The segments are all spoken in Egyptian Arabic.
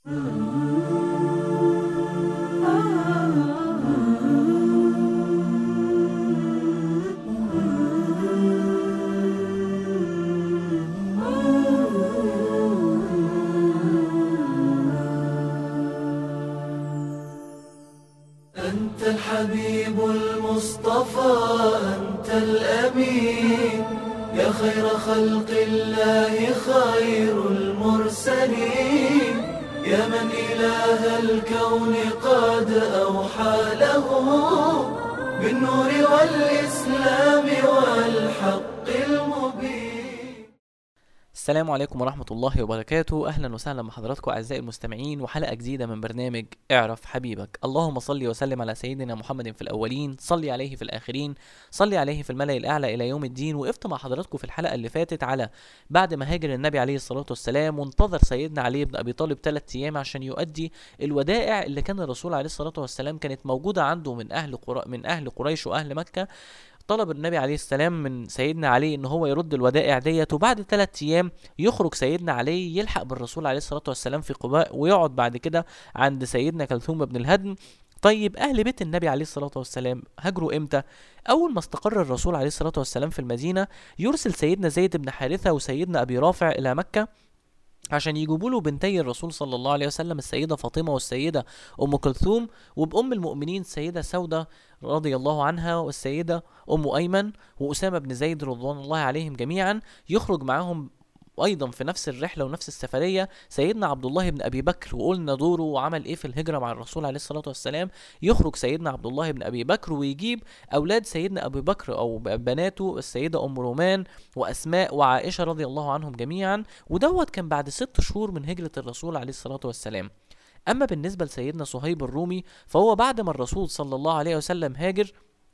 أنت الحبيب المصطفى أنت الأمين يا خير خلق الله خير المرسلين يا من إله الكون قد أوحى له بالنور والإسلام والحق المبين السلام عليكم ورحمة الله وبركاته أهلا وسهلا بحضراتكم أعزائي المستمعين وحلقة جديدة من برنامج اعرف حبيبك اللهم صل وسلم على سيدنا محمد في الأولين صل عليه في الآخرين صل عليه في الملأ الأعلى إلى يوم الدين وقفت مع حضراتكم في الحلقة اللي فاتت على بعد ما هاجر النبي عليه الصلاة والسلام وانتظر سيدنا علي بن أبي طالب ثلاث أيام عشان يؤدي الودائع اللي كان الرسول عليه الصلاة والسلام كانت موجودة عنده من أهل قرى من أهل قريش وأهل مكة طلب النبي عليه السلام من سيدنا علي ان هو يرد الودائع ديت وبعد ثلاث ايام يخرج سيدنا علي يلحق بالرسول عليه الصلاه والسلام في قباء ويقعد بعد كده عند سيدنا كلثوم بن الهدم طيب اهل بيت النبي عليه الصلاه والسلام هاجروا امتى اول ما استقر الرسول عليه الصلاه والسلام في المدينه يرسل سيدنا زيد بن حارثه وسيدنا ابي رافع الى مكه عشان يجيبوا له بنتي الرسول صلى الله عليه وسلم السيدة فاطمة والسيدة أم كلثوم وبأم المؤمنين السيدة سودة رضي الله عنها والسيدة أم أيمن وأسامة بن زيد رضوان الله عليهم جميعا يخرج معاهم ايضا في نفس الرحله ونفس السفريه سيدنا عبد الله بن ابي بكر وقلنا دوره وعمل ايه في الهجره مع الرسول عليه الصلاه والسلام يخرج سيدنا عبد الله بن ابي بكر ويجيب اولاد سيدنا ابي بكر او بناته السيده ام رومان واسماء وعائشه رضي الله عنهم جميعا ودوت كان بعد ست شهور من هجره الرسول عليه الصلاه والسلام اما بالنسبه لسيدنا صهيب الرومي فهو بعد ما الرسول صلى الله عليه وسلم هاجر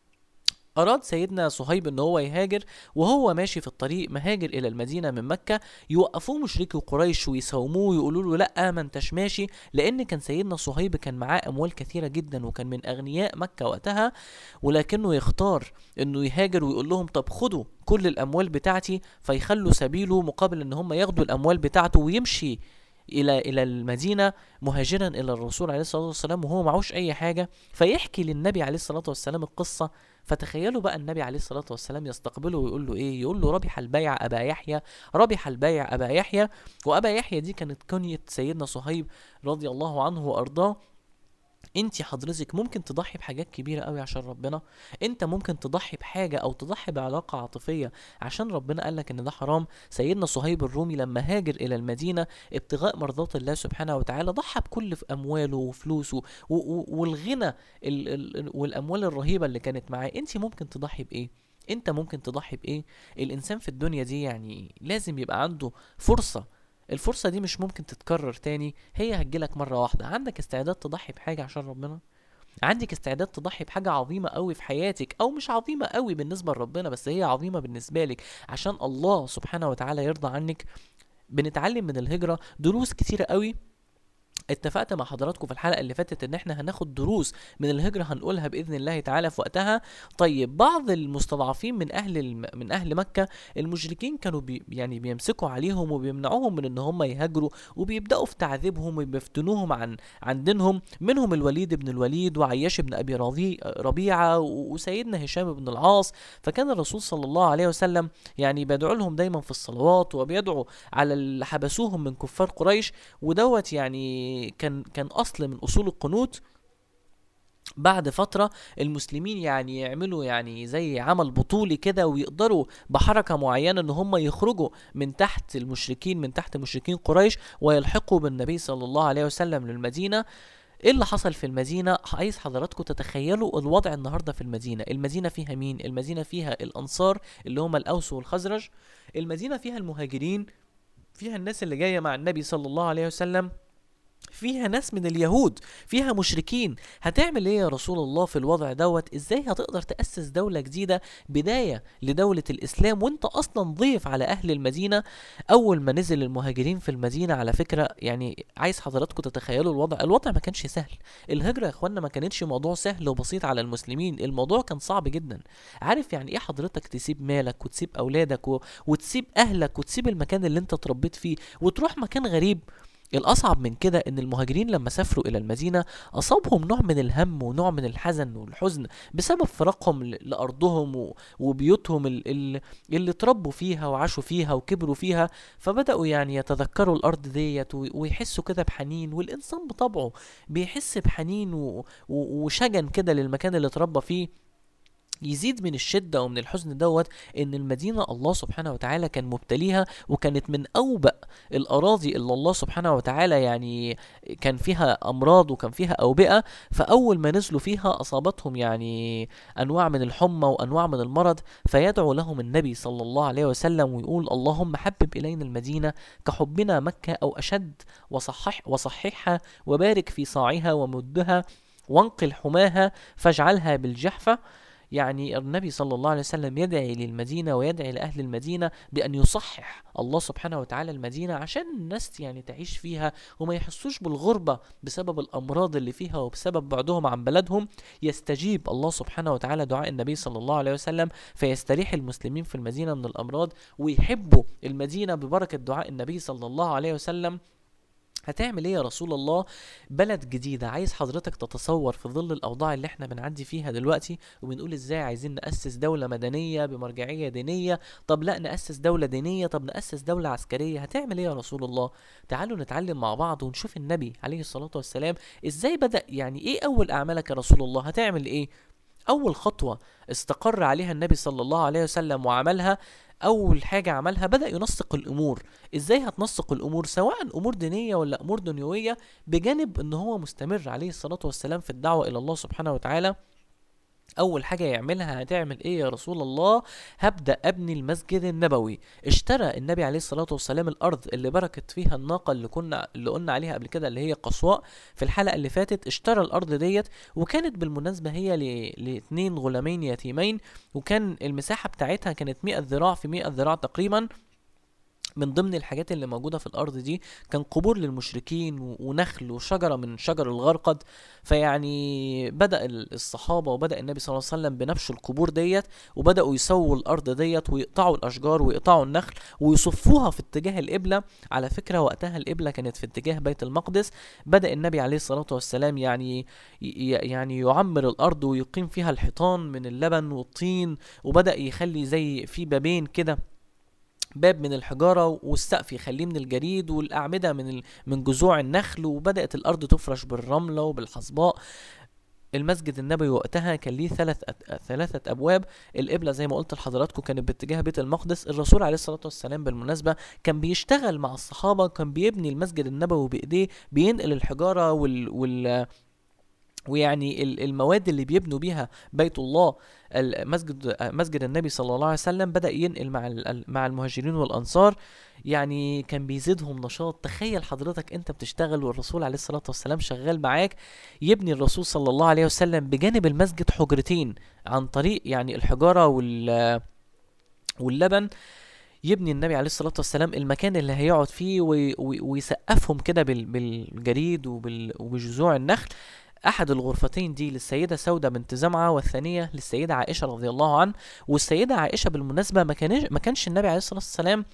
أراد سيدنا صهيب إن هو يهاجر وهو ماشي في الطريق مهاجر إلى المدينة من مكة يوقفوه مشركي قريش ويساوموه ويقولوا له لأ ما أنتش ماشي لأن كان سيدنا صهيب كان معاه أموال كثيرة جدا وكان من أغنياء مكة وقتها ولكنه يختار إنه يهاجر ويقول لهم طب خدوا كل الأموال بتاعتي فيخلوا سبيله مقابل إن هم ياخدوا الأموال بتاعته ويمشي الى الى المدينه مهاجرا الى الرسول عليه الصلاه والسلام وهو معوش اي حاجه فيحكي للنبي عليه الصلاه والسلام القصه فتخيلوا بقى النبي عليه الصلاه والسلام يستقبله ويقول له ايه يقول له ربح البيع ابا يحيى ربح البيع ابا يحيى وابا يحيى دي كانت كنيه سيدنا صهيب رضي الله عنه وارضاه انت حضرتك ممكن تضحي بحاجات كبيره قوي عشان ربنا انت ممكن تضحي بحاجه او تضحي بعلاقه عاطفيه عشان ربنا قال لك ان ده حرام سيدنا صهيب الرومي لما هاجر الى المدينه ابتغاء مرضات الله سبحانه وتعالى ضحى بكل في امواله وفلوسه و- و- والغنى ال- ال- والاموال الرهيبه اللي كانت معاه انت ممكن تضحي بايه انت ممكن تضحي بايه الانسان في الدنيا دي يعني لازم يبقى عنده فرصه الفرصة دي مش ممكن تتكرر تاني هي هتجيلك مرة واحدة عندك استعداد تضحي بحاجة عشان ربنا عندك استعداد تضحي بحاجة عظيمة قوي في حياتك أو مش عظيمة قوي بالنسبة لربنا بس هي عظيمة بالنسبة لك عشان الله سبحانه وتعالى يرضى عنك بنتعلم من الهجرة دروس كتيرة قوي اتفقت مع حضراتكم في الحلقه اللي فاتت ان احنا هناخد دروس من الهجره هنقولها باذن الله تعالى في وقتها طيب بعض المستضعفين من اهل الم... من اهل مكه المشركين كانوا بي... يعني بيمسكوا عليهم وبيمنعوهم من ان هم يهاجروا وبيبداوا في تعذيبهم وبيفتنوهم عن عن دينهم منهم الوليد بن الوليد وعياش بن ابي رضي... ربيعه و... وسيدنا هشام بن العاص فكان الرسول صلى الله عليه وسلم يعني بيدعو لهم دايما في الصلوات وبيدعو على اللي حبسوهم من كفار قريش ودوت يعني كان كان اصل من اصول القنوت بعد فترة المسلمين يعني يعملوا يعني زي عمل بطولي كده ويقدروا بحركة معينة ان هم يخرجوا من تحت المشركين من تحت مشركين قريش ويلحقوا بالنبي صلى الله عليه وسلم للمدينة ايه اللي حصل في المدينة عايز حضراتكم تتخيلوا الوضع النهاردة في المدينة المدينة فيها مين المدينة فيها الانصار اللي هم الاوس والخزرج المدينة فيها المهاجرين فيها الناس اللي جاية مع النبي صلى الله عليه وسلم فيها ناس من اليهود فيها مشركين هتعمل ايه يا رسول الله في الوضع دوت ازاي هتقدر تأسس دولة جديدة بداية لدولة الاسلام وانت اصلا ضيف على اهل المدينة اول ما نزل المهاجرين في المدينة على فكرة يعني عايز حضراتكم تتخيلوا الوضع الوضع ما كانش سهل الهجرة يا اخوانا ما كانتش موضوع سهل وبسيط على المسلمين الموضوع كان صعب جدا عارف يعني ايه حضرتك تسيب مالك وتسيب اولادك و... وتسيب اهلك وتسيب المكان اللي انت اتربيت فيه وتروح مكان غريب الأصعب من كده إن المهاجرين لما سافروا إلى المدينة أصابهم نوع من الهم ونوع من الحزن والحزن بسبب فراقهم ل- لأرضهم و- وبيوتهم ال- ال- اللي اتربوا فيها وعاشوا فيها وكبروا فيها فبدأوا يعني يتذكروا الأرض ديت و- ويحسوا كده بحنين والإنسان بطبعه بيحس بحنين و- و- وشجن كده للمكان اللي اتربى فيه يزيد من الشدة ومن الحزن دوت إن المدينة الله سبحانه وتعالى كان مبتليها وكانت من أوبأ الأراضي اللي الله سبحانه وتعالى يعني كان فيها أمراض وكان فيها أوبئة فأول ما نزلوا فيها أصابتهم يعني أنواع من الحمى وأنواع من المرض فيدعو لهم النبي صلى الله عليه وسلم ويقول اللهم حبب إلينا المدينة كحبنا مكة أو أشد وصحح وصححها وبارك في صاعها ومدها وانقل حماها فاجعلها بالجحفة يعني النبي صلى الله عليه وسلم يدعي للمدينة ويدعي لأهل المدينة بأن يصحح الله سبحانه وتعالى المدينة عشان الناس يعني تعيش فيها وما يحسوش بالغربة بسبب الأمراض اللي فيها وبسبب بعدهم عن بلدهم يستجيب الله سبحانه وتعالى دعاء النبي صلى الله عليه وسلم فيستريح المسلمين في المدينة من الأمراض ويحبوا المدينة ببركة دعاء النبي صلى الله عليه وسلم هتعمل ايه يا رسول الله بلد جديدة عايز حضرتك تتصور في ظل الأوضاع اللي احنا بنعدي فيها دلوقتي وبنقول ازاي عايزين نأسس دولة مدنية بمرجعية دينية طب لا نأسس دولة دينية طب نأسس دولة عسكرية هتعمل ايه يا رسول الله تعالوا نتعلم مع بعض ونشوف النبي عليه الصلاة والسلام ازاي بدأ يعني ايه أول أعمالك يا رسول الله هتعمل ايه أول خطوة استقر عليها النبي صلى الله عليه وسلم وعملها أول حاجة عملها بدأ ينسق الأمور إزاي هتنسق الأمور سواء أمور دينية ولا أمور دنيوية بجانب إن هو مستمر عليه الصلاة والسلام في الدعوة إلى الله سبحانه وتعالى اول حاجه يعملها هتعمل ايه يا رسول الله هبدا ابني المسجد النبوي اشترى النبي عليه الصلاه والسلام الارض اللي بركت فيها الناقه اللي كنا اللي قلنا عليها قبل كده اللي هي قصواء في الحلقه اللي فاتت اشترى الارض ديت وكانت بالمناسبه هي ل... لاتنين غلامين يتيمين وكان المساحه بتاعتها كانت 100 ذراع في 100 ذراع تقريبا من ضمن الحاجات اللي موجودة في الأرض دي كان قبور للمشركين و- ونخل وشجرة من شجر الغرقد فيعني بدأ ال- الصحابة وبدأ النبي صلى الله عليه وسلم بنبش القبور ديت وبدأوا يسووا الأرض ديت ويقطعوا الأشجار ويقطعوا النخل ويصفوها في اتجاه القبلة على فكرة وقتها القبلة كانت في اتجاه بيت المقدس بدأ النبي عليه الصلاة والسلام يعني ي- ي- يعني يعمر الأرض ويقيم فيها الحيطان من اللبن والطين وبدأ يخلي زي في بابين كده باب من الحجارة والسقف يخليه من الجريد والأعمدة من ال... من جذوع النخل وبدأت الأرض تفرش بالرملة وبالحصباء المسجد النبوي وقتها كان ليه ثلاث أت... ثلاثة أبواب القبلة زي ما قلت لحضراتكم كانت باتجاه بيت المقدس الرسول عليه الصلاة والسلام بالمناسبة كان بيشتغل مع الصحابة كان بيبني المسجد النبوي بإيديه بينقل الحجارة وال... وال... ويعني ال- المواد اللي بيبنوا بيها بيت الله المسجد مسجد النبي صلى الله عليه وسلم بدأ ينقل مع ال- مع المهاجرين والأنصار يعني كان بيزيدهم نشاط تخيل حضرتك انت بتشتغل والرسول عليه الصلاة والسلام شغال معاك يبني الرسول صلى الله عليه وسلم بجانب المسجد حجرتين عن طريق يعني الحجارة وال واللبن يبني النبي عليه الصلاة والسلام المكان اللي هيقعد فيه وي- وي- ويسقفهم كده بال- بالجريد وبال- وبجذوع النخل أحد الغرفتين دي للسيدة سودة بنت زمعة والثانية للسيدة عائشة رضي الله عنها والسيدة عائشة بالمناسبة ما كانش ما كانش النبي عليه الصلاة والسلام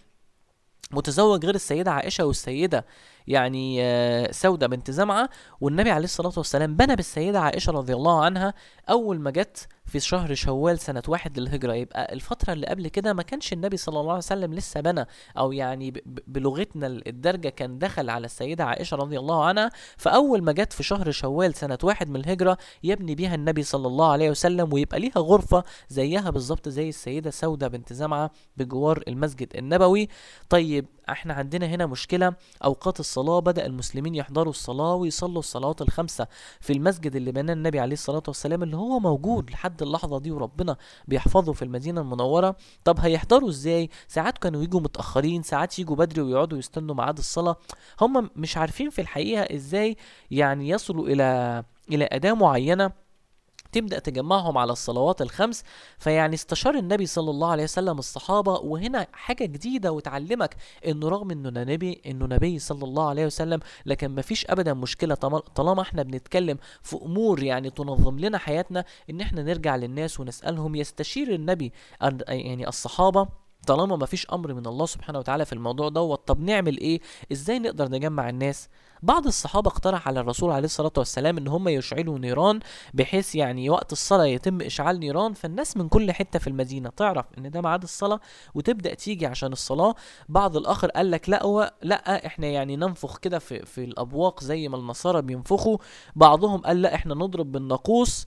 متزوج غير السيدة عائشة والسيدة يعني آه، سودة بنت زمعة والنبي عليه الصلاة والسلام بنى بالسيدة عائشة رضي الله عنها أول ما جت في شهر شوال سنة واحد للهجرة يبقى الفترة اللي قبل كده ما كانش النبي صلى الله عليه وسلم لسه بنى أو يعني ب- ب- بلغتنا الدرجة كان دخل على السيدة عائشة رضي الله عنها فأول ما جت في شهر شوال سنة واحد من الهجرة يبني بيها النبي صلى الله عليه وسلم ويبقى ليها غرفة زيها بالظبط زي السيدة سودة بنت زمعة بجوار المسجد النبوي طيب احنا عندنا هنا مشكلة أوقات الصلاة بدأ المسلمين يحضروا الصلاة ويصلوا الصلوات الخمسة في المسجد اللي بناه النبي عليه الصلاة والسلام اللي هو موجود لحد اللحظة دي وربنا بيحفظه في المدينة المنورة طب هيحضروا ازاي ساعات كانوا يجوا متأخرين ساعات يجوا بدري ويقعدوا يستنوا ميعاد الصلاة هم مش عارفين في الحقيقة ازاي يعني يصلوا إلى إلى أداة معينة تبدأ تجمعهم على الصلوات الخمس فيعني استشار النبي صلى الله عليه وسلم الصحابة وهنا حاجة جديدة وتعلمك انه رغم انه نبي انه نبي صلى الله عليه وسلم لكن مفيش ابدا مشكلة طم- طالما احنا بنتكلم في امور يعني تنظم لنا حياتنا ان احنا نرجع للناس ونسألهم يستشير النبي ال- يعني الصحابة طالما ما فيش امر من الله سبحانه وتعالى في الموضوع دوت طب نعمل ايه ازاي نقدر نجمع الناس بعض الصحابة اقترح على الرسول عليه الصلاة والسلام ان هم يشعلوا نيران بحيث يعني وقت الصلاة يتم اشعال نيران فالناس من كل حتة في المدينة تعرف ان ده ميعاد الصلاة وتبدأ تيجي عشان الصلاة بعض الاخر قال لك لا هو لا احنا يعني ننفخ كده في في الابواق زي ما النصارى بينفخوا بعضهم قال لا احنا نضرب بالناقوس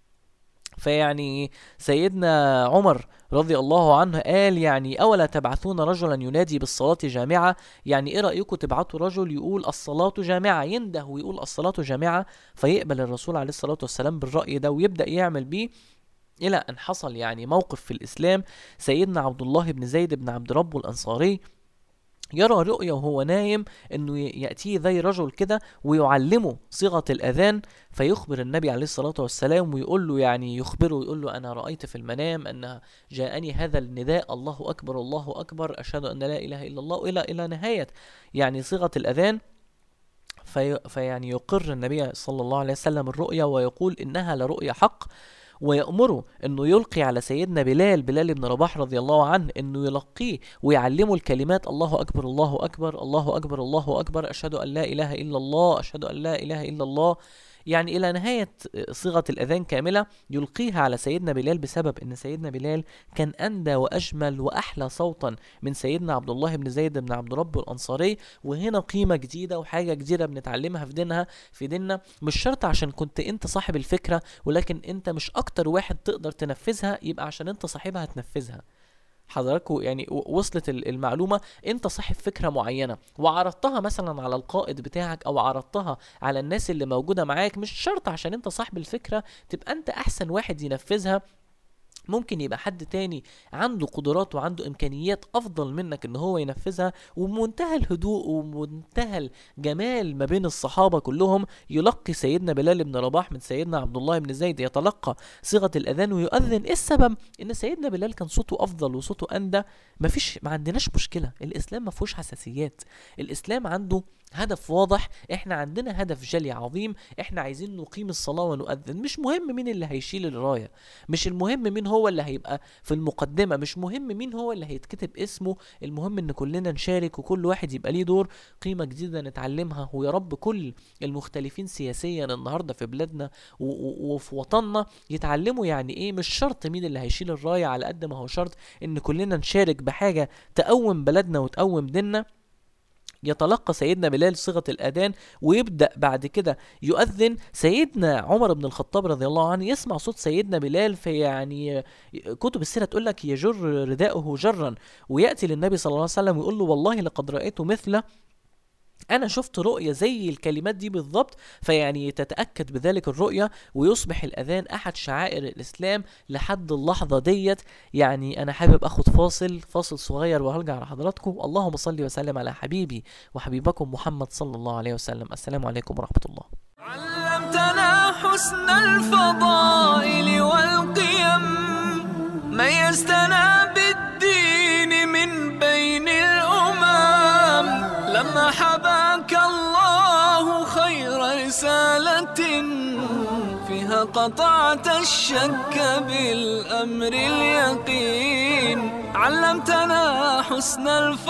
فيعني سيدنا عمر رضي الله عنه قال يعني أولا تبعثون رجلا ينادي بالصلاة جامعة يعني إيه رأيكم تبعتوا رجل يقول الصلاة جامعة ينده ويقول الصلاة جامعة فيقبل الرسول عليه الصلاة والسلام بالرأي ده ويبدأ يعمل بيه إلى أن حصل يعني موقف في الإسلام سيدنا عبد الله بن زيد بن عبد ربه الأنصاري يرى رؤيا وهو نايم انه ياتيه ذي رجل كده ويعلمه صيغه الاذان فيخبر النبي عليه الصلاه والسلام ويقول له يعني يخبره ويقول له انا رايت في المنام ان جاءني هذا النداء الله اكبر الله اكبر اشهد ان لا اله الا الله الى الى نهايه يعني صيغه الاذان في فيعني يقر النبي صلى الله عليه وسلم الرؤيا ويقول انها لرؤيا حق ويأمره انه يلقي على سيدنا بلال بلال بن رباح رضي الله عنه انه يلقيه ويعلمه الكلمات الله اكبر الله اكبر الله اكبر الله اكبر اشهد ان لا اله الا الله اشهد ان لا اله الا الله يعني الى نهايه صيغه الاذان كامله يلقيها على سيدنا بلال بسبب ان سيدنا بلال كان اندى واجمل واحلى صوتا من سيدنا عبد الله بن زيد بن عبد رب الانصاري وهنا قيمه جديده وحاجه جديده بنتعلمها في دينها في ديننا مش شرط عشان كنت انت صاحب الفكره ولكن انت مش اكتر واحد تقدر تنفذها يبقى عشان انت صاحبها هتنفذها حضراتكم يعني وصلت المعلومة انت صاحب فكرة معينة وعرضتها مثلا على القائد بتاعك او عرضتها على الناس اللي موجودة معاك مش شرط عشان انت صاحب الفكرة تبقى انت احسن واحد ينفذها ممكن يبقى حد تاني عنده قدرات وعنده امكانيات افضل منك ان هو ينفذها وبمنتهى الهدوء ومنتهى الجمال ما بين الصحابه كلهم يلقي سيدنا بلال بن رباح من سيدنا عبد الله بن زيد يتلقى صيغه الاذان ويؤذن ايه السبب ان سيدنا بلال كان صوته افضل وصوته اندى مفيش ما عندناش مشكله الاسلام ما فيهوش حساسيات الاسلام عنده هدف واضح احنا عندنا هدف جلي عظيم احنا عايزين نقيم الصلاة ونؤذن مش مهم مين اللي هيشيل الراية مش المهم مين هو اللي هيبقى في المقدمة مش مهم مين هو اللي هيتكتب اسمه المهم ان كلنا نشارك وكل واحد يبقى ليه دور قيمة جديدة نتعلمها ويا رب كل المختلفين سياسيا النهاردة في بلادنا وفي وطننا يتعلموا يعني ايه مش شرط مين اللي هيشيل الراية على قد ما هو شرط ان كلنا نشارك بحاجة تقوم بلدنا وتقوم ديننا يتلقى سيدنا بلال صيغة الأذان ويبدأ بعد كده يؤذن سيدنا عمر بن الخطاب رضي الله عنه يسمع صوت سيدنا بلال في يعني كتب السيرة تقول لك يجر رداءه جرا ويأتي للنبي صلى الله عليه وسلم ويقول له والله لقد رأيت مثل انا شفت رؤية زي الكلمات دي بالضبط فيعني تتأكد بذلك الرؤية ويصبح الاذان احد شعائر الاسلام لحد اللحظة ديت يعني انا حابب اخد فاصل فاصل صغير وهرجع على حضراتكم اللهم صل وسلم على حبيبي وحبيبكم محمد صلى الله عليه وسلم السلام عليكم ورحمة الله علمتنا حسن الفضائل والقيم ميزتنا بالدين من بين الأمم لما حباك الله خير رسالة فيها قطعت الشك بالأمر اليقين علمتنا حسن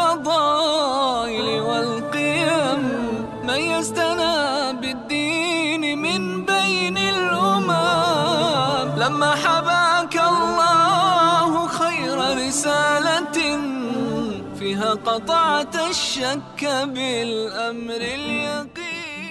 الفضائل والقيم ميزتنا بالدين من بين الأمم لما حباك الله خير رسالة فيها قطعت الشك بالأمر اليقين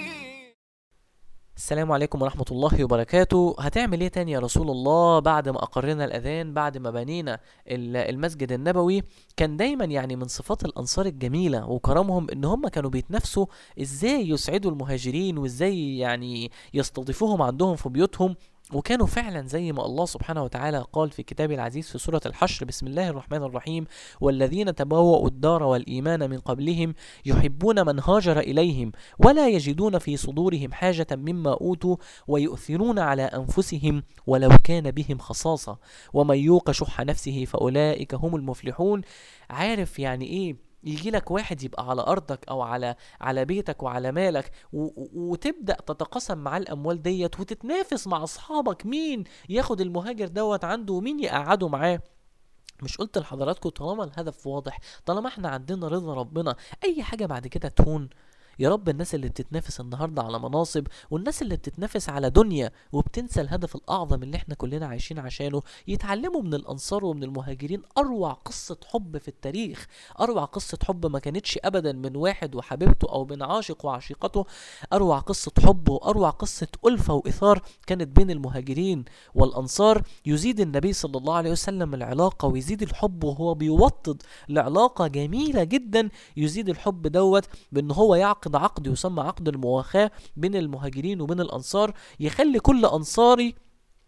السلام عليكم ورحمة الله وبركاته هتعمل ايه تاني يا رسول الله بعد ما اقرنا الاذان بعد ما بنينا ال- المسجد النبوي كان دايما يعني من صفات الانصار الجميلة وكرمهم ان هم كانوا بيتنافسوا ازاي يسعدوا المهاجرين وازاي يعني يستضيفوهم عندهم في بيوتهم وكانوا فعلا زي ما الله سبحانه وتعالى قال في كتابه العزيز في سورة الحشر بسم الله الرحمن الرحيم والذين تبوأوا الدار والإيمان من قبلهم يحبون من هاجر إليهم ولا يجدون في صدورهم حاجة مما أوتوا ويؤثرون على أنفسهم ولو كان بهم خصاصة ومن يوق شح نفسه فأولئك هم المفلحون عارف يعني إيه يجي لك واحد يبقى على ارضك او على على بيتك وعلى مالك و- و- وتبدا تتقاسم معاه الاموال ديت وتتنافس مع اصحابك مين ياخد المهاجر دوت عنده ومين يقعده معاه مش قلت لحضراتكم طالما الهدف واضح طالما احنا عندنا رضا ربنا اي حاجة بعد كده تهون يا رب الناس اللي بتتنافس النهارده على مناصب والناس اللي بتتنافس على دنيا وبتنسى الهدف الاعظم اللي احنا كلنا عايشين عشانه يتعلموا من الانصار ومن المهاجرين اروع قصه حب في التاريخ اروع قصه حب ما كانتش ابدا من واحد وحبيبته او من عاشق وعشيقته اروع قصه حب واروع قصه الفه واثار كانت بين المهاجرين والانصار يزيد النبي صلى الله عليه وسلم العلاقه ويزيد الحب وهو بيوطد لعلاقه جميله جدا يزيد الحب دوت بان هو يعقد عقد يسمى عقد المواخاه بين المهاجرين وبين الانصار يخلي كل انصاري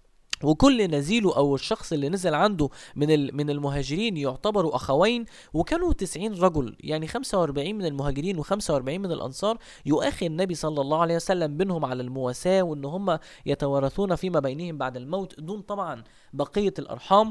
وكل نزيله او الشخص اللي نزل عنده من ال- من المهاجرين يعتبروا اخوين وكانوا 90 رجل يعني 45 من المهاجرين و45 من الانصار يؤخي النبي صلى الله عليه وسلم بينهم على المواساه وان هم يتوارثون فيما بينهم بعد الموت دون طبعا بقيه الارحام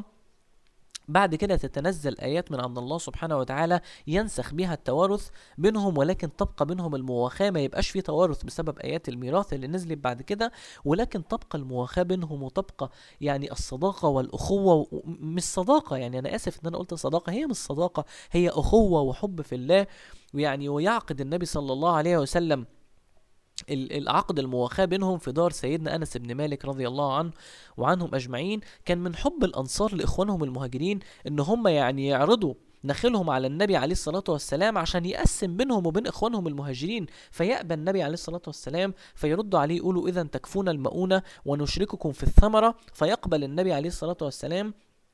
بعد كده تتنزل آيات من عند الله سبحانه وتعالى ينسخ بها التوارث بينهم ولكن تبقى بينهم المواخاة ما يبقاش في توارث بسبب آيات الميراث اللي نزلت بعد كده ولكن تبقى المواخاة بينهم وتبقى يعني الصداقة والأخوة و- و- مش صداقة يعني أنا آسف إن أنا قلت صداقة هي مش صداقة هي أخوة وحب في الله ويعني ويعقد النبي صلى الله عليه وسلم ال- العقد المواخاة بينهم في دار سيدنا أنس بن مالك رضي الله عنه وعنهم أجمعين كان من حب الأنصار لإخوانهم المهاجرين إن هم يعني يعرضوا نخلهم على النبي عليه الصلاة والسلام عشان يقسم بينهم وبين إخوانهم المهاجرين فيأبى النبي عليه الصلاة والسلام فيردوا عليه يقولوا إذا تكفون المؤونة ونشرككم في الثمرة فيقبل النبي عليه الصلاة والسلام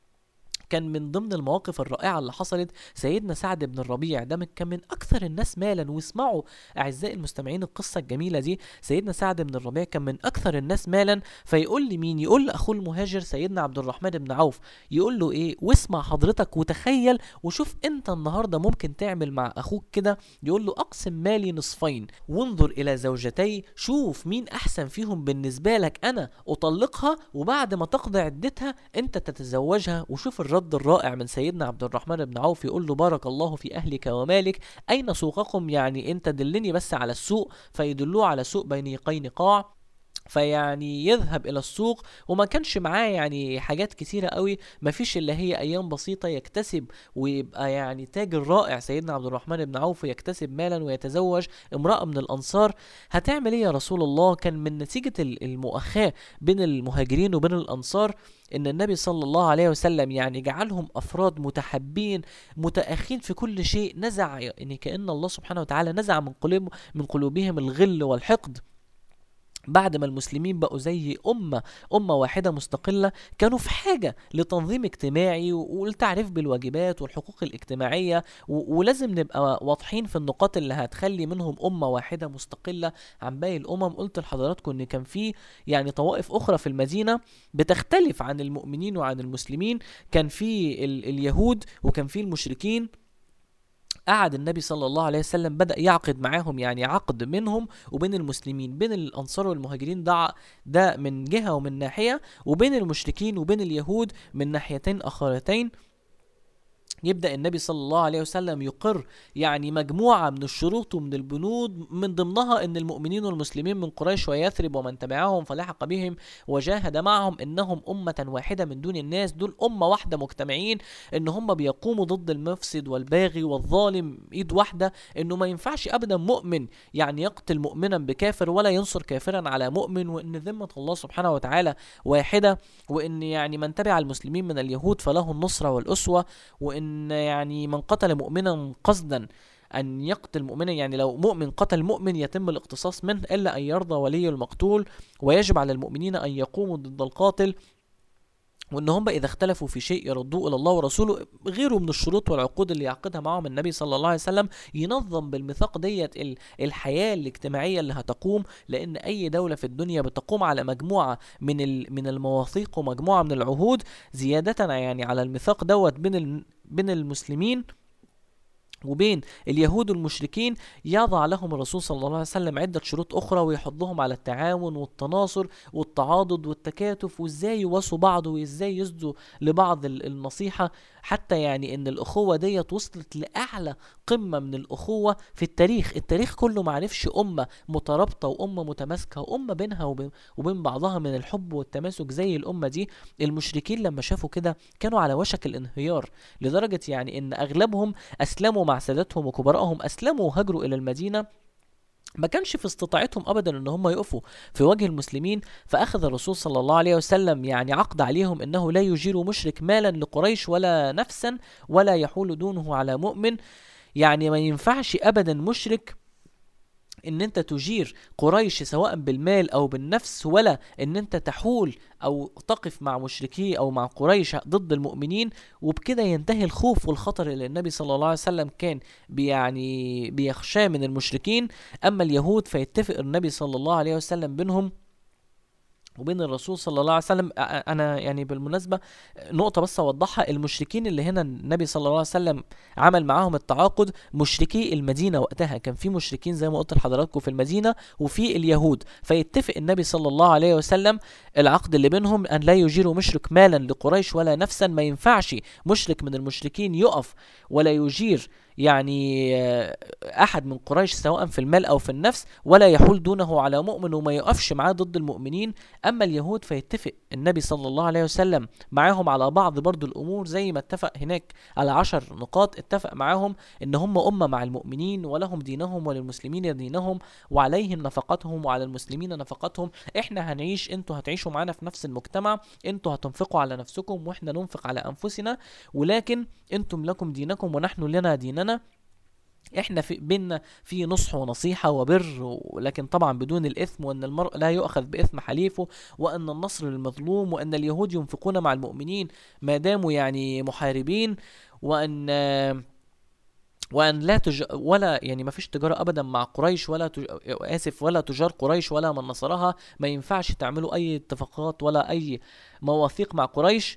كان من ضمن المواقف الرائعة اللي حصلت سيدنا سعد بن الربيع ده من- كان من أكثر الناس مالا واسمعوا أعزائي المستمعين القصة الجميلة دي سيدنا سعد بن الربيع كان من أكثر الناس مالا فيقول لي مين يقول لأخوه المهاجر سيدنا عبد الرحمن بن عوف يقول له إيه واسمع حضرتك وتخيل وشوف أنت النهاردة ممكن تعمل مع أخوك كده يقول له أقسم مالي نصفين وانظر إلى زوجتي شوف مين أحسن فيهم بالنسبة لك أنا أطلقها وبعد ما تقضي عدتها أنت تتزوجها وشوف الرد الرائع من سيدنا عبد الرحمن بن عوف يقول له بارك الله في أهلك ومالك أين سوقكم يعني أنت دلني بس على السوق فيدلوه على سوق بين قينقاع فيعني يذهب الى السوق وما كانش معاه يعني حاجات كتيره قوي ما فيش الا هي ايام بسيطه يكتسب ويبقى يعني تاجر رائع سيدنا عبد الرحمن بن عوف يكتسب مالا ويتزوج امراه من الانصار هتعمل ايه يا رسول الله كان من نتيجه ال- المؤاخاه بين المهاجرين وبين الانصار ان النبي صلى الله عليه وسلم يعني جعلهم افراد متحابين متاخين في كل شيء نزع يعني كان الله سبحانه وتعالى نزع من قلوب من قلوبهم الغل والحقد بعد ما المسلمين بقوا زي أمة أمة واحدة مستقلة كانوا في حاجة لتنظيم اجتماعي و- والتعريف بالواجبات والحقوق الاجتماعية و- ولازم نبقى واضحين في النقاط اللي هتخلي منهم أمة واحدة مستقلة عن باقي الأمم قلت لحضراتكم إن كان في يعني طوائف أخرى في المدينة بتختلف عن المؤمنين وعن المسلمين كان في ال- اليهود وكان في المشركين قعد النبي صلى الله عليه وسلم بدأ يعقد معاهم يعني عقد منهم وبين المسلمين بين الأنصار والمهاجرين ده ده من جهة ومن ناحية وبين المشركين وبين اليهود من ناحيتين أخرتين يبدأ النبي صلى الله عليه وسلم يقر يعني مجموعة من الشروط ومن البنود من ضمنها أن المؤمنين والمسلمين من قريش ويثرب ومن تبعهم فلحق بهم وجاهد معهم أنهم أمة واحدة من دون الناس دول أمة واحدة مجتمعين أن هم بيقوموا ضد المفسد والباغي والظالم إيد واحدة أنه ما ينفعش أبدا مؤمن يعني يقتل مؤمنا بكافر ولا ينصر كافرا على مؤمن وأن ذمة الله سبحانه وتعالى واحدة وأن يعني من تبع المسلمين من اليهود فله النصرة والأسوة وان يعني من قتل مؤمنا قصدا ان يقتل مؤمنا يعني لو مؤمن قتل مؤمن يتم الاقتصاص منه الا ان يرضى ولي المقتول ويجب على المؤمنين ان يقوموا ضد القاتل وان هم اذا اختلفوا في شيء يردوه الى الله ورسوله غيره من الشروط والعقود اللي يعقدها معهم النبي صلى الله عليه وسلم ينظم بالميثاق ديت ال- الحياه الاجتماعيه اللي هتقوم لان اي دوله في الدنيا بتقوم على مجموعه من ال- من المواثيق ومجموعه من العهود زياده يعني على الميثاق دوت بين ال- بين المسلمين وبين اليهود والمشركين يضع لهم الرسول صلى الله عليه وسلم عدة شروط أخرى ويحضهم على التعاون والتناصر والتعاضد والتكاتف وإزاي يواسوا بعض وإزاي يسدوا لبعض ال- النصيحة حتى يعني إن الأخوة ديت وصلت لأعلى قمة من الأخوة في التاريخ التاريخ كله معرفش أمة مترابطة وأمة متماسكة وأمة بينها وبين, وبين بعضها من الحب والتماسك زي الأمة دي المشركين لما شافوا كده كانوا على وشك الانهيار لدرجة يعني إن أغلبهم أسلموا مع سادتهم وكبرائهم أسلموا وهاجروا إلى المدينة ما كانش في استطاعتهم ابدا ان هم يقفوا في وجه المسلمين فاخذ الرسول صلى الله عليه وسلم يعني عقد عليهم انه لا يجير مشرك مالا لقريش ولا نفسا ولا يحول دونه على مؤمن يعني ما ينفعش ابدا مشرك ان انت تجير قريش سواء بالمال او بالنفس ولا ان انت تحول او تقف مع مشركي او مع قريش ضد المؤمنين وبكده ينتهي الخوف والخطر اللي النبي صلى الله عليه وسلم كان بيعني بيخشاه من المشركين اما اليهود فيتفق النبي صلى الله عليه وسلم بينهم وبين الرسول صلى الله عليه وسلم أ- أ- انا يعني بالمناسبه نقطه بس اوضحها المشركين اللي هنا النبي صلى الله عليه وسلم عمل معاهم التعاقد مشركي المدينه وقتها كان في مشركين زي ما قلت لحضراتكم في المدينه وفي اليهود فيتفق النبي صلى الله عليه وسلم العقد اللي بينهم ان لا يجير مشرك مالا لقريش ولا نفسا ما ينفعش مشرك من المشركين يقف ولا يجير يعني آه، احد من قريش سواء في المال او في النفس ولا يحول دونه على مؤمن وما يقفش معاه ضد المؤمنين اما اليهود فيتفق النبي صلى الله عليه وسلم معاهم على بعض برضو الامور زي ما اتفق هناك على عشر نقاط اتفق معاهم ان هم امه مع المؤمنين ولهم دينهم وللمسلمين دينهم وعليهم نفقتهم وعلى المسلمين نفقتهم احنا هنعيش انتوا هتعيشوا معانا في نفس المجتمع انتوا هتنفقوا على نفسكم واحنا ننفق على انفسنا ولكن انتم لكم دينكم ونحن لنا ديننا احنا في بينا في نصح ونصيحة وبر ولكن طبعا بدون الإثم وأن المرء لا يؤخذ بإثم حليفه وأن النصر للمظلوم وأن اليهود ينفقون مع المؤمنين ما داموا يعني محاربين وأن وأن لا تج... ولا يعني ما فيش تجارة أبدا مع قريش ولا تج... آسف ولا تجار قريش ولا من نصرها ما ينفعش تعملوا أي اتفاقات ولا أي مواثيق مع قريش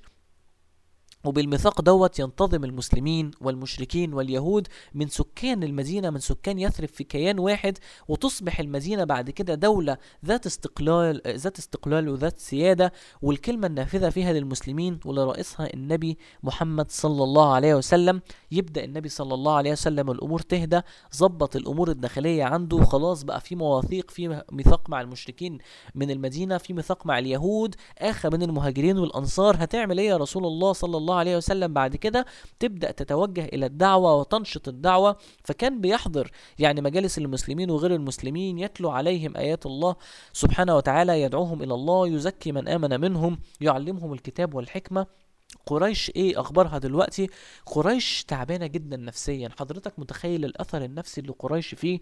وبالميثاق دوت ينتظم المسلمين والمشركين واليهود من سكان المدينة من سكان يثرب في كيان واحد وتصبح المدينة بعد كده دولة ذات استقلال ذات استقلال وذات سيادة والكلمة النافذة فيها للمسلمين ولرئيسها النبي محمد صلى الله عليه وسلم يبدأ النبي صلى الله عليه وسلم الأمور تهدى ظبط الأمور الداخلية عنده خلاص بقى في مواثيق في ميثاق مع المشركين من المدينة في ميثاق مع اليهود آخى من المهاجرين والأنصار هتعمل إيه يا رسول الله صلى الله عليه وسلم بعد كده تبدأ تتوجه إلى الدعوة وتنشط الدعوة فكان بيحضر يعني مجالس المسلمين وغير المسلمين يتلو عليهم آيات الله سبحانه وتعالى يدعوهم إلى الله يزكي من آمن منهم يعلمهم الكتاب والحكمة قريش ايه اخبارها دلوقتي قريش تعبانه جدا نفسيا حضرتك متخيل الاثر النفسي اللي قريش فيه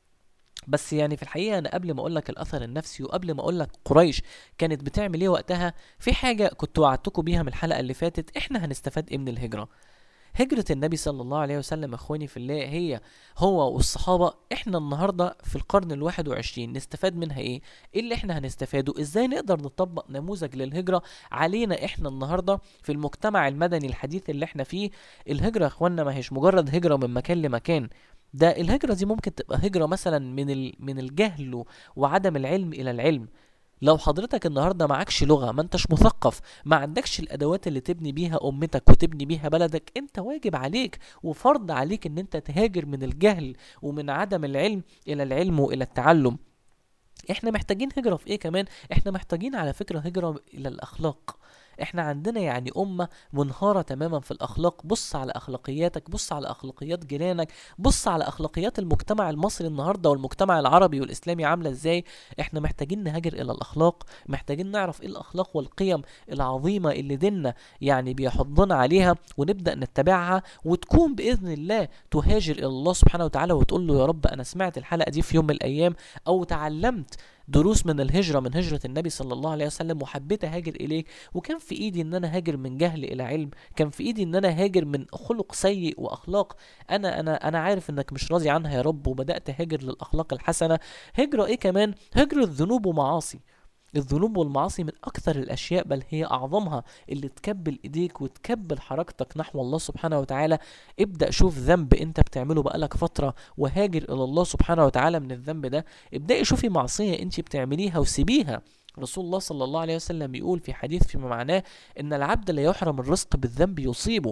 بس يعني في الحقيقه انا قبل ما اقول لك الاثر النفسي وقبل ما اقول لك قريش كانت بتعمل ايه وقتها في حاجه كنت وعدتكم بيها من الحلقه اللي فاتت احنا هنستفاد ايه من الهجره هجرة النبي صلى الله عليه وسلم اخواني في الله هي هو والصحابة احنا النهاردة في القرن الواحد وعشرين نستفاد منها ايه ايه اللي احنا هنستفاده ازاي نقدر نطبق نموذج للهجرة علينا احنا النهاردة في المجتمع المدني الحديث اللي احنا فيه الهجرة يا اخوانا ما هيش مجرد هجرة من مكان لمكان ده الهجرة دي ممكن تبقى هجرة مثلا من ال... من الجهل و- وعدم العلم إلى العلم لو حضرتك النهارده معكش لغة ما انتش مثقف ما عندكش الأدوات اللي تبني بيها أمتك وتبني بيها بلدك انت واجب عليك وفرض عليك ان انت تهاجر من الجهل ومن عدم العلم إلى العلم وإلى التعلم احنا محتاجين هجرة في ايه كمان احنا محتاجين على فكرة هجرة إلى الأخلاق احنا عندنا يعني أمة منهارة تماما في الأخلاق بص على أخلاقياتك بص على أخلاقيات جيرانك بص على أخلاقيات المجتمع المصري النهاردة والمجتمع العربي والإسلامي عاملة ازاي احنا محتاجين نهاجر إلى الأخلاق محتاجين نعرف ايه الأخلاق والقيم العظيمة اللي ديننا يعني بيحضنا عليها ونبدأ نتبعها وتكون بإذن الله تهاجر إلى الله سبحانه وتعالى وتقول له يا رب أنا سمعت الحلقة دي في يوم من الأيام أو تعلمت دروس من الهجرة من هجرة النبي صلى الله عليه وسلم وحبيت أهاجر إليك وكان في إيدي إن أنا هاجر من جهل إلى علم كان في إيدي إن أنا هاجر من خلق سيء وأخلاق أنا أنا أنا عارف إنك مش راضي عنها يا رب وبدأت هاجر للأخلاق الحسنة هجرة إيه كمان هجرة ذنوب ومعاصي الذنوب والمعاصي من أكثر الأشياء بل هي أعظمها اللي تكبل إيديك وتكبل حركتك نحو الله سبحانه وتعالى ابدأ شوف ذنب أنت بتعمله بقالك فترة وهاجر إلى الله سبحانه وتعالى من الذنب ده ابدأي شوفي معصية أنت بتعمليها وسيبيها رسول الله صلى الله عليه وسلم يقول في حديث فيما معناه ان العبد لا يحرم الرزق بالذنب يصيبه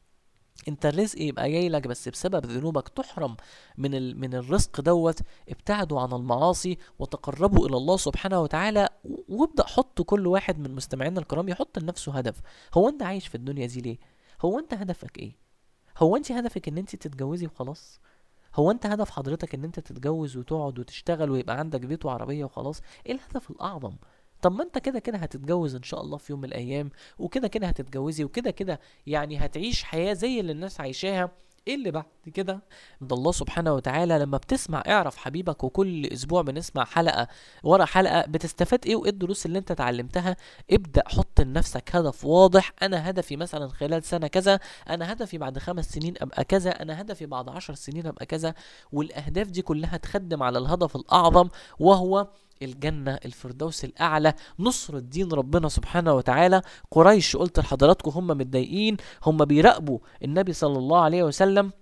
انت الرزق يبقى جاي لك بس بسبب ذنوبك تحرم من ال... من الرزق دوت ابتعدوا عن المعاصي وتقربوا الى الله سبحانه وتعالى و- وابدا حط كل واحد من مستمعينا الكرام يحط لنفسه هدف هو انت عايش في الدنيا دي ليه هو انت هدفك ايه هو انت هدفك ان انت تتجوزي وخلاص هو انت هدف حضرتك ان انت تتجوز وتقعد وتشتغل ويبقى عندك بيت وعربية وخلاص ايه الهدف الاعظم طب ما انت كده كده هتتجوز ان شاء الله في يوم من الايام وكده كده هتتجوزي وكده كده يعني هتعيش حياة زي اللي الناس عايشاها ايه اللي بعد كده ده الله سبحانه وتعالى لما بتسمع اعرف حبيبك وكل اسبوع بنسمع حلقة ورا حلقة بتستفاد ايه وايه الدروس اللي انت اتعلمتها ابدأ حط لنفسك هدف واضح انا هدفي مثلا خلال سنة كذا انا هدفي بعد خمس سنين ابقى كذا انا هدفي بعد عشر سنين ابقى كذا والاهداف دي كلها تخدم على الهدف الاعظم وهو الجنة الفردوس الأعلى نصر الدين ربنا سبحانه وتعالى قريش قلت لحضراتكم هم متضايقين هم بيراقبوا النبي صلى الله عليه وسلم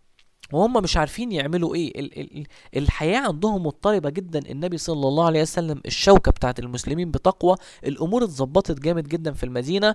وهم مش عارفين يعملوا ايه ال ال ال- الحياة عندهم مضطربة جدا النبي صلى الله عليه وسلم الشوكة بتاعت المسلمين بتقوى الامور اتظبطت جامد جدا في المدينة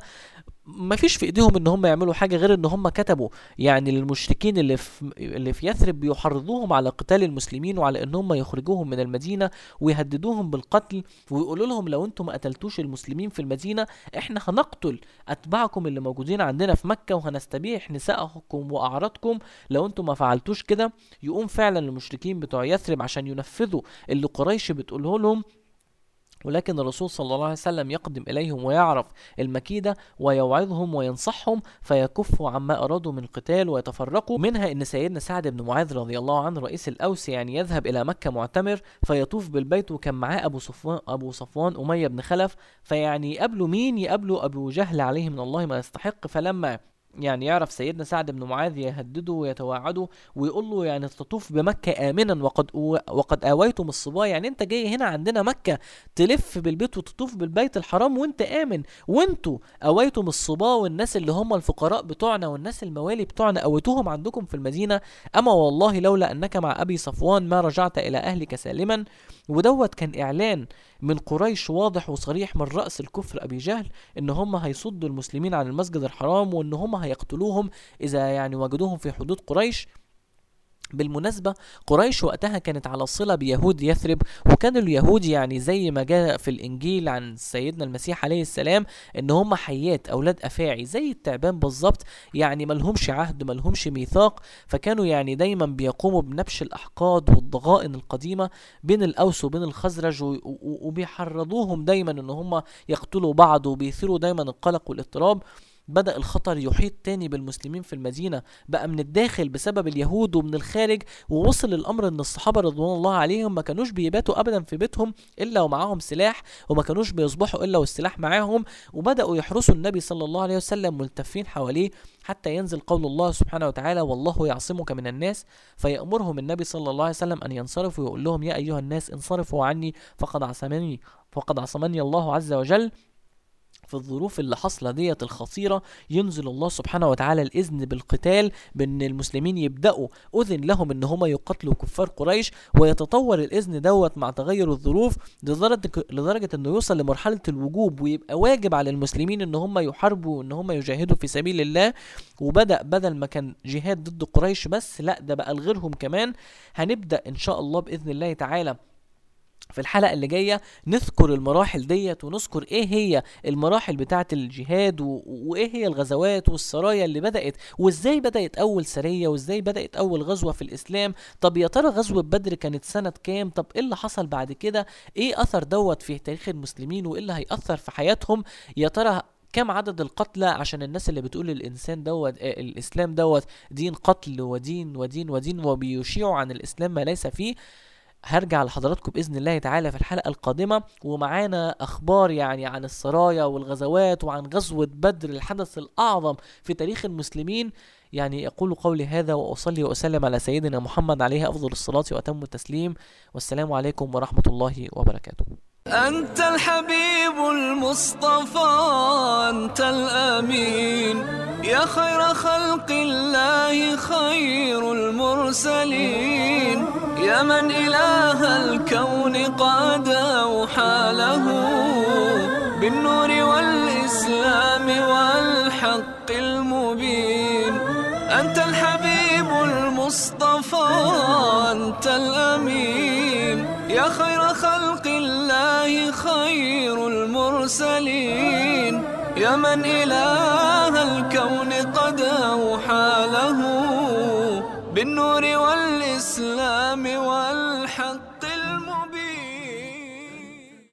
مفيش في ايديهم ان هم يعملوا حاجة غير ان هم كتبوا يعني للمشركين اللي في اللي في يثرب بيحرضوهم على قتال المسلمين وعلى ان هم يخرجوهم من المدينة ويهددوهم بالقتل ويقولوا لهم لو انتم ما قتلتوش المسلمين في المدينة احنا هنقتل اتباعكم اللي موجودين عندنا في مكة وهنستبيح نسائكم واعراضكم لو انتم ما فعلتوش كده يقوم فعلا المشركين بتوع يثرب عشان ينفذوا اللي قريش بتقوله لهم ولكن الرسول صلى الله عليه وسلم يقدم إليهم ويعرف المكيدة ويوعظهم وينصحهم فيكفوا عما أرادوا من القتال ويتفرقوا منها إن سيدنا سعد بن معاذ رضي الله عنه رئيس الأوس يعني يذهب إلى مكة معتمر فيطوف بالبيت وكان معاه أبو صفوان أبو صفوان أمية بن خلف فيعني يقابلوا مين يقابلوا أبو جهل عليه من الله ما يستحق فلما يعني يعرف سيدنا سعد بن معاذ يهدده ويتوعده ويقول له يعني تطوف بمكة آمنا وقد وقد آويتم الصبا يعني أنت جاي هنا عندنا مكة تلف بالبيت وتطوف بالبيت الحرام وأنت آمن وأنتوا آويتم الصبا والناس اللي هم الفقراء بتوعنا والناس الموالي بتوعنا أويتوهم عندكم في المدينة أما والله لولا أنك مع أبي صفوان ما رجعت إلى أهلك سالما ودوت كان إعلان من قريش واضح وصريح من رأس الكفر أبي جهل إن هم هيصدوا المسلمين عن المسجد الحرام وإن هم هيقتلوهم إذا يعني وجدوهم في حدود قريش بالمناسبة قريش وقتها كانت على صلة بيهود يثرب وكان اليهود يعني زي ما جاء في الإنجيل عن سيدنا المسيح عليه السلام إن هم حيات أولاد أفاعي زي التعبان بالظبط يعني ملهمش عهد ملهمش ميثاق فكانوا يعني دايما بيقوموا بنبش الأحقاد والضغائن القديمة بين الأوس وبين الخزرج و- و- وبيحرضوهم دايما إن هم يقتلوا بعض وبيثيروا دايما القلق والاضطراب بدأ الخطر يحيط تاني بالمسلمين في المدينة بقى من الداخل بسبب اليهود ومن الخارج ووصل الأمر إن الصحابة رضوان الله عليهم ما كانوش بيباتوا أبدا في بيتهم إلا ومعاهم سلاح وما كانوش بيصبحوا إلا والسلاح معاهم وبدأوا يحرسوا النبي صلى الله عليه وسلم ملتفين حواليه حتى ينزل قول الله سبحانه وتعالى والله يعصمك من الناس فيأمرهم النبي صلى الله عليه وسلم أن ينصرفوا ويقول لهم يا أيها الناس انصرفوا عني فقد عصمني فقد عصمني الله عز وجل في الظروف اللي حاصله ديت الخطيره ينزل الله سبحانه وتعالى الاذن بالقتال بان المسلمين يبداوا اذن لهم ان هم يقاتلوا كفار قريش ويتطور الاذن دوت مع تغير الظروف لدرجه لدرجه انه يوصل لمرحله الوجوب ويبقى واجب على المسلمين ان هم يحاربوا وان هم يجاهدوا في سبيل الله وبدا بدل ما كان جهاد ضد قريش بس لا ده بقى لغيرهم كمان هنبدا ان شاء الله باذن الله تعالى في الحلقة اللي جاية نذكر المراحل ديت ونذكر ايه هي المراحل بتاعة الجهاد و... وايه هي الغزوات والسرايا اللي بدأت وازاي بدأت اول سرية وازاي بدأت اول غزوة في الاسلام طب يا ترى غزوة بدر كانت سنة كام طب ايه اللي حصل بعد كده ايه اثر دوت في تاريخ المسلمين وايه اللي هيأثر في حياتهم يا ترى كم عدد القتلى عشان الناس اللي بتقول الانسان دوت آه، الاسلام دوت دين قتل ودين ودين ودين وبيشيعوا عن الاسلام ما ليس فيه هرجع لحضراتكم باذن الله تعالى في الحلقه القادمه ومعانا اخبار يعني عن السرايا والغزوات وعن غزوه بدر الحدث الاعظم في تاريخ المسلمين يعني اقول قولي هذا واصلي واسلم على سيدنا محمد عليه افضل الصلاه واتم التسليم والسلام عليكم ورحمه الله وبركاته أنت الحبيب المصطفى أنت الأمين يا خير خلق الله خير المرسلين يا من إله الكون قد أوحى له بالنور والإسلام والحق المبين أنت الحبيب المصطفى أنت الأمين يا خير خلق الله خير المرسلين يا من إله الكون قد أوحى له بالنور والإسلام وال